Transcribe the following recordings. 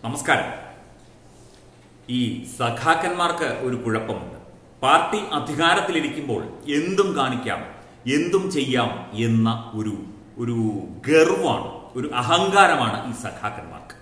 നമസ്കാരം ഈ സഖാക്കന്മാർക്ക് ഒരു കുഴപ്പമുണ്ട് പാർട്ടി അധികാരത്തിലിരിക്കുമ്പോൾ എന്തും കാണിക്കാം എന്തും ചെയ്യാം എന്ന ഒരു ഒരു ഗർവാണ് ഒരു അഹങ്കാരമാണ് ഈ സഖാക്കന്മാർക്ക്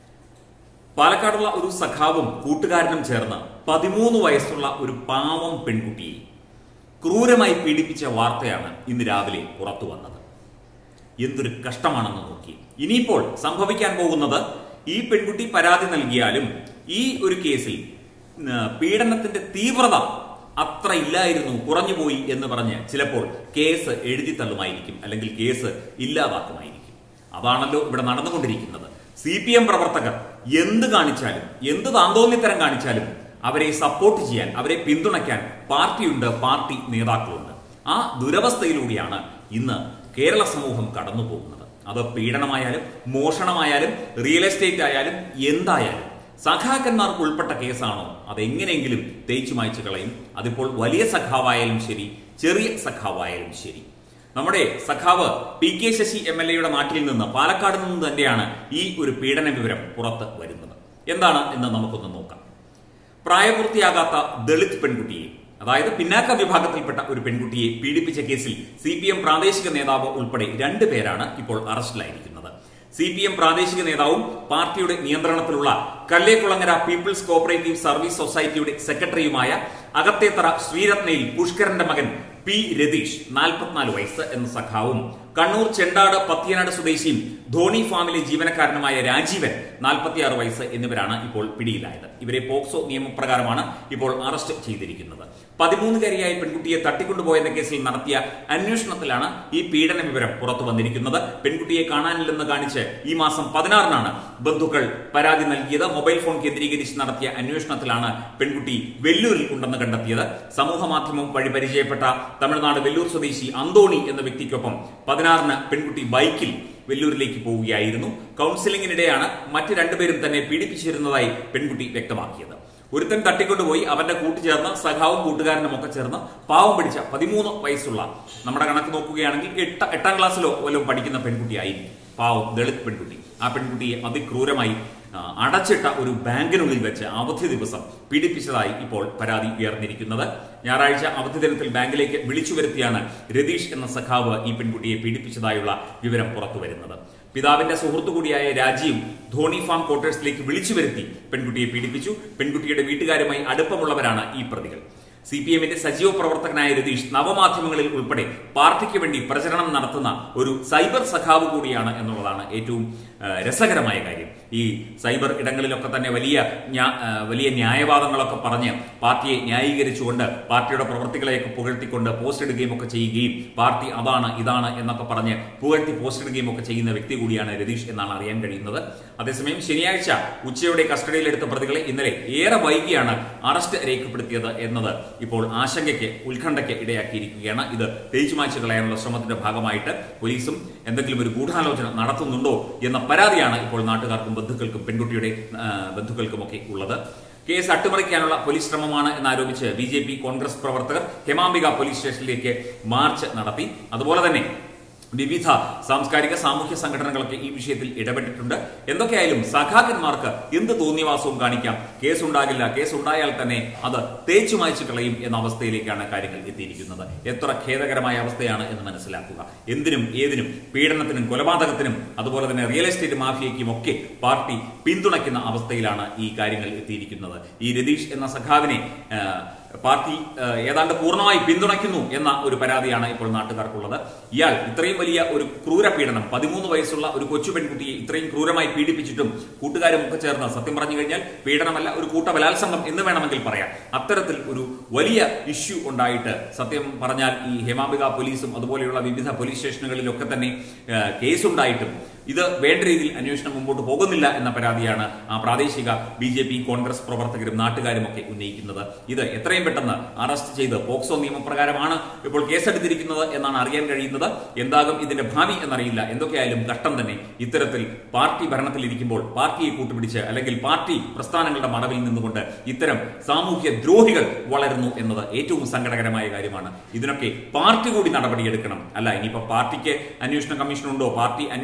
പാലക്കാടുള്ള ഒരു സഖാവും കൂട്ടുകാരനും ചേർന്ന് പതിമൂന്ന് വയസ്സുള്ള ഒരു പാവം പെൺകുട്ടിയെ ക്രൂരമായി പീഡിപ്പിച്ച വാർത്തയാണ് ഇന്ന് രാവിലെ പുറത്തു വന്നത് എന്തൊരു കഷ്ടമാണെന്ന് നോക്കി ഇനിയിപ്പോൾ സംഭവിക്കാൻ പോകുന്നത് ഈ പെൺകുട്ടി പരാതി നൽകിയാലും ഈ ഒരു കേസിൽ ആ, പീഡനത്തിന്റെ തീവ്രത അത്ര ഇല്ലായിരുന്നു കുറഞ്ഞുപോയി എന്ന് പറഞ്ഞ് ചിലപ്പോൾ കേസ് എഴുതി തള്ളുമായിരിക്കും അല്ലെങ്കിൽ കേസ് ഇല്ലാതാക്കുമായിരിക്കും അതാണല്ലോ ഇവിടെ നടന്നുകൊണ്ടിരിക്കുന്നത് സി പി എം പ്രവർത്തകർ എന്ത് കാണിച്ചാലും എന്ത് താന്തോന്നിത്തരം കാണിച്ചാലും അവരെ സപ്പോർട്ട് ചെയ്യാൻ അവരെ പിന്തുണയ്ക്കാൻ പാർട്ടിയുണ്ട് പാർട്ടി നേതാക്കളുണ്ട് ആ ദുരവസ്ഥയിലൂടെയാണ് ഇന്ന് കേരള സമൂഹം കടന്നു പോകുന്നത് അത് പീഡനമായാലും മോഷണമായാലും റിയൽ എസ്റ്റേറ്റ് ആയാലും എന്തായാലും സഖാക്കന്മാർക്ക് ഉൾപ്പെട്ട കേസാണോ അതെങ്ങനെയെങ്കിലും തേച്ചു മായ്ച്ചു കളയും അതിപ്പോൾ വലിയ സഖാവായാലും ശരി ചെറിയ സഖാവായാലും ശരി നമ്മുടെ സഖാവ് P K Sasi M L എയുടെ നാട്ടിൽ നിന്ന് പാലക്കാട് നിന്ന് തന്നെയാണ് ഈ ഒരു പീഡന വിവരം പുറത്ത് വരുന്നത് എന്താണ് എന്ന് നമുക്കൊന്ന് നോക്കാം പ്രായപൂർത്തിയാകാത്ത ദളിത് പെൺകുട്ടിയെ അതായത് പിന്നാക്ക വിഭാഗത്തിൽപ്പെട്ട ഒരു പെൺകുട്ടിയെ പീഡിപ്പിച്ച കേസിൽ സി പി എം പ്രാദേശിക നേതാവ് ഉൾപ്പെടെ രണ്ട് പേരാണ് ഇപ്പോൾ അറസ്റ്റിലായിരിക്കുന്നത് സി പി എം പ്രാദേശിക നേതാവും പാർട്ടിയുടെ നിയന്ത്രണത്തിലുള്ള കല്ലേക്കുളങ്ങര പീപ്പിൾസ് കോപ്പറേറ്റീവ് സർവീസ് സൊസൈറ്റിയുടെ സെക്രട്ടറിയുമായ അകത്തേത്തറ ശ്രീരത്നയിൽ പുഷ്കരന്റെ മകൻ പി രതീഷ് നാൽപ്പത്തിനാല് വയസ്സ് എന്ന സഖാവും കണ്ണൂർ ചെണ്ടാട് പത്തിയനാട് സ്വദേശിയും ധോണി ഫാമിലെ ജീവനക്കാരനുമായ രാജീവൻ നാൽപ്പത്തിയാറ് വയസ്സ് എന്നിവരാണ് ഇപ്പോൾ പിടിയിലായത് ഇവരെ പോക്സോ നിയമപ്രകാരമാണ് ഇപ്പോൾ അറസ്റ്റ് ചെയ്തിരിക്കുന്നത് പതിമൂന്നുകാരിയായ പെൺകുട്ടിയെ തട്ടിക്കൊണ്ടുപോയെന്ന കേസിൽ നടത്തിയ അന്വേഷണത്തിലാണ് ഈ പീഡന വിവരം പുറത്തു വന്നിരിക്കുന്നത് പെൺകുട്ടിയെ കാണാനില്ലെന്ന് കാണിച്ച് ഈ മാസം പതിനാറിനാണ് ബന്ധുക്കൾ പരാതി നൽകിയത് മൊബൈൽ ഫോൺ കേന്ദ്രീകരിച്ച് നടത്തിയ അന്വേഷണത്തിലാണ് പെൺകുട്ടി വെല്ലൂരിൽ ഉണ്ടെന്ന് കണ്ടെത്തിയത് സമൂഹ മാധ്യമം വഴി പരിചയപ്പെട്ട തമിഴ്നാട് വെല്ലൂർ സ്വദേശി അന്തോണി എന്ന വ്യക്തിക്കൊപ്പം പതിനാറിന് പെൺകുട്ടി ബൈക്കിൽ വെല്ലൂരിലേക്ക് പോവുകയായിരുന്നു കൗൺസിലിംഗിനിടെയാണ് മറ്റ് രണ്ടുപേരും തന്നെ പീഡിപ്പിച്ചിരുന്നതായി പെൺകുട്ടി വ്യക്തമാക്കിയത് ഒരുത്തൻ തട്ടിക്കൊണ്ടുപോയി അവന്റെ കൂട്ടുചേർന്ന് സഖാവും കൂട്ടുകാരനും ഒക്കെ ചേർന്ന് പാവം പിടിച്ച പതിമൂന്ന് വയസ്സുള്ള നമ്മുടെ കണക്ക് നോക്കുകയാണെങ്കിൽ എട്ട എട്ടാം ക്ലാസ്സിലോ വല്ലതും പഠിക്കുന്ന പെൺകുട്ടിയായിരിക്കും പാവം ദളിത് പെൺകുട്ടി ആ പെൺകുട്ടിയെ അതിക്രൂരമായി ആ, അടച്ചിട്ട ഒരു ബാങ്കിനുള്ളിൽ വെച്ച് അവധി ദിവസം പീഡിപ്പിച്ചതായി ഇപ്പോൾ പരാതി ഉയർന്നിരിക്കുന്നത് ഞായറാഴ്ച അവധി ദിനത്തിൽ ബാങ്കിലേക്ക് വിളിച്ചു വരുത്തിയാണ് രതീഷ് എന്ന സഖാവ് ഈ പെൺകുട്ടിയെ പീഡിപ്പിച്ചതായുള്ള വിവരം പുറത്തു വരുന്നത് പിതാവിന്റെ സുഹൃത്തു കൂടിയായ രാജീവ് ധോണി ഫാം ക്വാർട്ടേഴ്സിലേക്ക് വിളിച്ചു വരുത്തി പെൺകുട്ടിയെ പീഡിപ്പിച്ചു പെൺകുട്ടിയുടെ വീട്ടുകാരുമായി അടുപ്പമുള്ളവരാണ് ഈ പ്രതികൾ സി പി എമ്മിന്റെ സജീവ പ്രവർത്തകനായ രതീഷ് നവമാധ്യമങ്ങളിൽ ഉൾപ്പെടെ പാർട്ടിക്ക് വേണ്ടി പ്രചരണം നടത്തുന്ന ഒരു സൈബർ സഖാവ് കൂടിയാണ് എന്നുള്ളതാണ് ഏറ്റവും ആ, രസകരമായ കാര്യം ഈ സൈബർ ഇടങ്ങളിലൊക്കെ തന്നെ വലിയ ന്യാ- ആ, വലിയ ന്യായവാദങ്ങളൊക്കെ പറഞ്ഞ് പാർട്ടിയെ ന്യായീകരിച്ചുകൊണ്ട് പാർട്ടിയുടെ പ്രവർത്തികളെയൊക്കെ പുകഴ്ത്തിക്കൊണ്ട് പോസ്റ്റ് ഇടുകയും ഒക്കെ ചെയ്യുകയും പാർട്ടി അതാണ് ഇതാണ് എന്നൊക്കെ പറഞ്ഞ് പുകഴ്ത്തി പോസ്റ്റ് ഇടുകയും ഒക്കെ ചെയ്യുന്ന വ്യക്തി കൂടിയാണ് രതീഷ് എന്നാണ് അറിയാൻ കഴിയുന്നത് അതേസമയം ശനിയാഴ്ച ഉച്ചയോടെ കസ്റ്റഡിയിലെടുത്ത പ്രതികളെ ഇന്നലെ ഏറെ വൈകിയാണ് അറസ്റ്റ് രേഖപ്പെടുത്തിയത് എന്നത് ഇപ്പോൾ ആശങ്കയ്ക്ക് ഉത്കണ്ഠയ്ക്ക് ഇടയാക്കിയിരിക്കുകയാണ് ഇത് തേച്ചു മായ്ച്ചു കളയാനുള്ള ശ്രമത്തിന്റെ ഭാഗമായിട്ട് പോലീസും എന്തെങ്കിലും ഒരു ഗൂഢാലോചന നടത്തുന്നുണ്ടോ എന്ന പരാതിയാണ് ഇപ്പോൾ നാട്ടുകാർക്കും ബന്ധുക്കൾക്കും പെൺകുട്ടിയുടെ ആ, ബന്ധുക്കൾക്കുമൊക്കെ ഉള്ളത് കേസ് അട്ടിമറിക്കാനുള്ള പോലീസ് ശ്രമമാണ് എന്നാരോപിച്ച് ബി ജെ പി കോൺഗ്രസ് പ്രവർത്തകർ ഹേമാംബിക പോലീസ് സ്റ്റേഷനിലേക്ക് മാർച്ച് നടത്തി അതുപോലെ തന്നെ വിവിധ സാംസ്കാരിക സാമൂഹ്യ സംഘടനകളൊക്കെ ഈ വിഷയത്തിൽ ഇടപെട്ടിട്ടുണ്ട് എന്തൊക്കെയായാലും സഖാക്കന്മാർക്ക് എന്ത് തോന്നിയവാസവും കാണിക്കാം കേസുണ്ടാകില്ല കേസുണ്ടായാൽ തന്നെ അത് തേച്ചു മായ്ച്ചു കളയും എന്ന അവസ്ഥയിലേക്കാണ് കാര്യങ്ങൾ എത്തിയിരിക്കുന്നത് എത്ര ഖേദകരമായ അവസ്ഥയാണ് എന്ന് മനസ്സിലാക്കുക എന്തിനും ഏതിനും പീഡനത്തിനും കൊലപാതകത്തിനും അതുപോലെ തന്നെ റിയൽ എസ്റ്റേറ്റ് മാഫിയയ്ക്കും ഒക്കെ പാർട്ടി പിന്തുണയ്ക്കുന്ന അവസ്ഥയിലാണ് ഈ കാര്യങ്ങൾ എത്തിയിരിക്കുന്നത് ഈ രതീഷ് എന്ന സഖാവിനെ ആ, പാർട്ടി ആ, ഏതാണ്ട് പൂർണ്ണമായി പിന്തുണയ്ക്കുന്നു എന്ന ഒരു പരാതിയാണ് ഇപ്പോൾ നാട്ടുകാർക്കുള്ളത് ഇയാൾ ഇത്രയും വലിയ ഒരു ക്രൂര പീഡനം പതിമൂന്ന് വയസ്സുള്ള ഒരു കൊച്ചു പെൺകുട്ടിയെ ഇത്രയും ക്രൂരമായി പീഡിപ്പിച്ചിട്ടും കൂട്ടുകാരും ഒക്കെ ചേർന്ന് സത്യം പറഞ്ഞു കഴിഞ്ഞാൽ പീഡനമല്ല ഒരു കൂട്ട ബലാത്സംഗം എന്ന് വേണമെങ്കിൽ പറയാം അത്തരത്തിൽ ഒരു വലിയ ഇഷ്യൂ ഉണ്ടായിട്ട് സത്യം പറഞ്ഞാൽ ഈ ഹേമാംബിക പോലീസും അതുപോലെയുള്ള വിവിധ പോലീസ് സ്റ്റേഷനുകളിലൊക്കെ തന്നെ ആ, കേസുണ്ടായിട്ടും ഇത് വേണ്ട രീതിയിൽ അന്വേഷണം മുമ്പോട്ട് പോകുന്നില്ല എന്ന പരാതിയാണ് ആ പ്രാദേശിക ബി ജെ പി കോൺഗ്രസ് പ്രവർത്തകരും നാട്ടുകാരും ഒക്കെ ഉന്നയിക്കുന്നത് ഇത് എത്രയും പെട്ടെന്ന് അറസ്റ്റ് ചെയ്ത് പോക്സോ നിയമപ്രകാരമാണ് ഇപ്പോൾ കേസെടുത്തിരിക്കുന്നത് എന്നാണ് അറിയാൻ കഴിയുന്നത് എന്താകും ഇതിന്റെ ഭാവി എന്നറിയില്ല എന്തൊക്കെയായാലും ഘട്ടം തന്നെ ഇത്തരത്തിൽ പാർട്ടി ഭരണത്തിലിരിക്കുമ്പോൾ പാർട്ടിയെ കൂട്ടുപിടിച്ച് അല്ലെങ്കിൽ പാർട്ടി പ്രസ്ഥാനങ്ങളുടെ മറവിൽ നിന്നുകൊണ്ട് ഇത്തരം സാമൂഹ്യ ദ്രോഹികൾ വളരുന്നു എന്നത് ഏറ്റവും സങ്കടകരമായ കാര്യമാണ് ഇതിനൊക്കെ പാർട്ടി കൂടി നടപടിയെടുക്കണം അല്ല ഇനിയിപ്പോ പാർട്ടിക്ക് അന്വേഷണ കമ്മീഷൻ ഉണ്ടോ പാർട്ടി അന്വേഷിച്ച്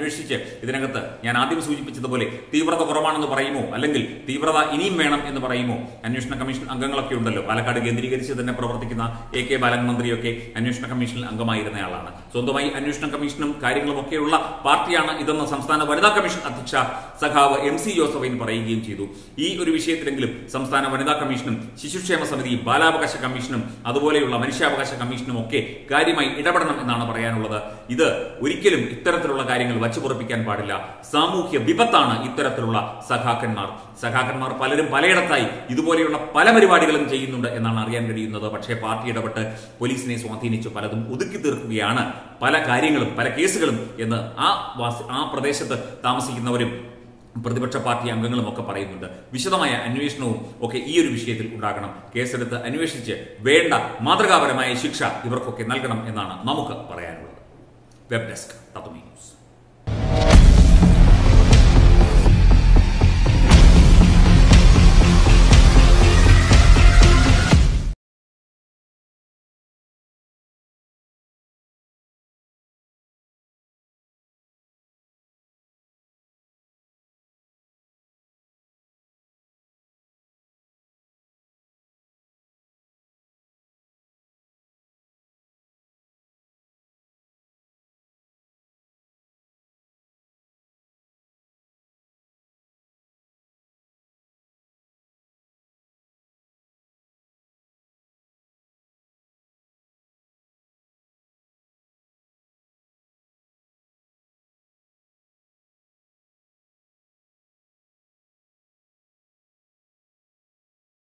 ഇതിനകത്ത് ഞാൻ ആദ്യം സൂചിപ്പിച്ചതുപോലെ തീവ്രത കുറവാണെന്ന് പറയുമോ അല്ലെങ്കിൽ തീവ്രത ഇനിയും വേണം എന്ന് പറയുമോ അന്വേഷണ കമ്മീഷൻ അംഗങ്ങളൊക്കെ ഉണ്ടല്ലോ പാലക്കാട് കേന്ദ്രീകരിച്ച് തന്നെ പ്രവർത്തിക്കുന്ന എ കെ ബാലൻ മന്ത്രിയൊക്കെ അന്വേഷണ കമ്മീഷനിൽ അംഗമായിരുന്നയാളാണ് സ്വന്തമായി അന്വേഷണ കമ്മീഷനും കാര്യങ്ങളും ഒക്കെയുള്ള പാർട്ടിയാണ് ഇതെന്ന് സംസ്ഥാന വനിതാ കമ്മീഷൻ അധ്യക്ഷ സഖാവ് എം സി ജോസഫൈൻ പറയുകയും ചെയ്തു ഈ ഒരു വിഷയത്തിലെങ്കിലും സംസ്ഥാന വനിതാ കമ്മീഷനും ശിശുക്ഷേമ സമിതിയും ബാലാവകാശ കമ്മീഷനും അതുപോലെയുള്ള മനുഷ്യാവകാശ കമ്മീഷനും ഒക്കെ കാര്യമായി ഇടപെടണം എന്നാണ് പറയാനുള്ളത് ഇത് ഒരിക്കലും ഇത്തരത്തിലുള്ള കാര്യങ്ങൾ വച്ചുപുറപ്പിക്കാൻ പാടില്ല സാമൂഹ്യ വിപത്താണ് ഇത്തരത്തിലുള്ള സഖാക്കന്മാർ സഖാക്കന്മാർ പലരും പലയിടത്തായി ഇതുപോലെയുള്ള പല പരിപാടികളും ചെയ്യുന്നുണ്ട് എന്നാണ് അറിയാൻ കഴിയുന്നത് പക്ഷേ പാർട്ടി ഇടപെട്ട് പോലീസിനെ സ്വാധീനിച്ച് പലതും ഒതുക്കി തീർക്കുകയാണ് പല കാര്യങ്ങളും പല കേസുകളും എന്ന് ആ വാസ- ആ പ്രദേശത്ത് താമസിക്കുന്നവരും പ്രതിപക്ഷ പാർട്ടി അംഗങ്ങളും ഒക്കെ പറയുന്നുണ്ട് വിശദമായ അന്വേഷണവും ഒക്കെ ഈ ഒരു വിഷയത്തിൽ ഉണ്ടാകണം കേസെടുത്ത് അന്വേഷിച്ച് വേണ്ട മാതൃകാപരമായ ശിക്ഷ ഇവർക്കൊക്കെ നൽകണം എന്നാണ് നമുക്ക് പറയാനുള്ളത് വെബ് ഡെസ്ക് തത്വമി ന്യൂസ്